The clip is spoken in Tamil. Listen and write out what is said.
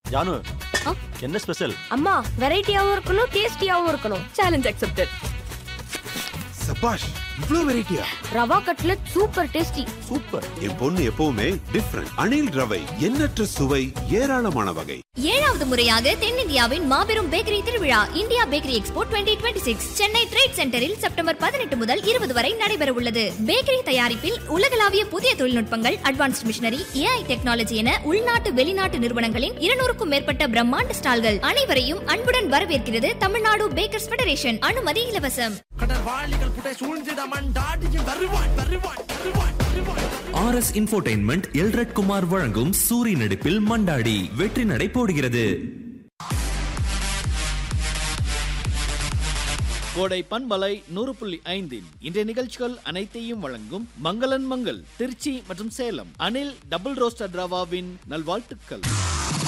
ஜானு ஆ? என்ன ஸ்பெஷல் அம்மா வெரைட்டியாவும் இருக்கணும் டேஸ்டியாவும் இருக்கணும் சேலஞ்ச் அக்செப்டட் சபாஷ் இவ்ளோ வெரைட்டியா rava cutlet super tasty super என் பொண்ணு எப்பவுமே டிஃப்ரெண்ட் அணில் ரவை எண்ணற்ற சுவை ஏராளமான வகை ஏழாவது முறையாக தென்னிந்தியாவின் மாபெரும் பேக்கரி திருவிழா India bakery expo 2026 six Chennai trade சென்டரில் செப்டம்பர் பதினெட்டு முதல் இருபது வரை நடைபெற உள்ளது பேக்கரி தயாரிப்பில் உலகளாவிய புதிய தொழில்நுட்பங்கள் அட்வான்ஸ்ட் மிஷினரி ஏஐ டெக்னாலஜி என உள்நாட்டு வெளிநாட்டு நிறுவனங்களின் இருநூறுக்கும் மேற்பட்ட பிரம்மாண்ட ஸ்டால்கள் அனைவரையும் அன்புடன் வரவேற்கிறது தமிழ்நாடு பேக்கர்ஸ் ஃபெடரேஷன் அனுமதி இலவசம் கடற்வாளிகள் புடை சூழ்ந்திட மண்டாடியும் வருவான் வருவான் வருவான் வருவான் R S infotainment Elred Kumar வழங்கும் சூரி நடிப்பில் மண்டாடி வெற்றி நடை போடுகிறது கோடை பண்பலை நூறு புள்ளி ஐந்தின் இன்றைய நிகழ்ச்சிகள் அனைத்தையும் வழங்கும் மங்களன் மங்கள் திருச்சி மற்றும் சேலம் அனில் டபுள் ரோஸ்டர் ரவாவின் நல்வாழ்த்துக்கள்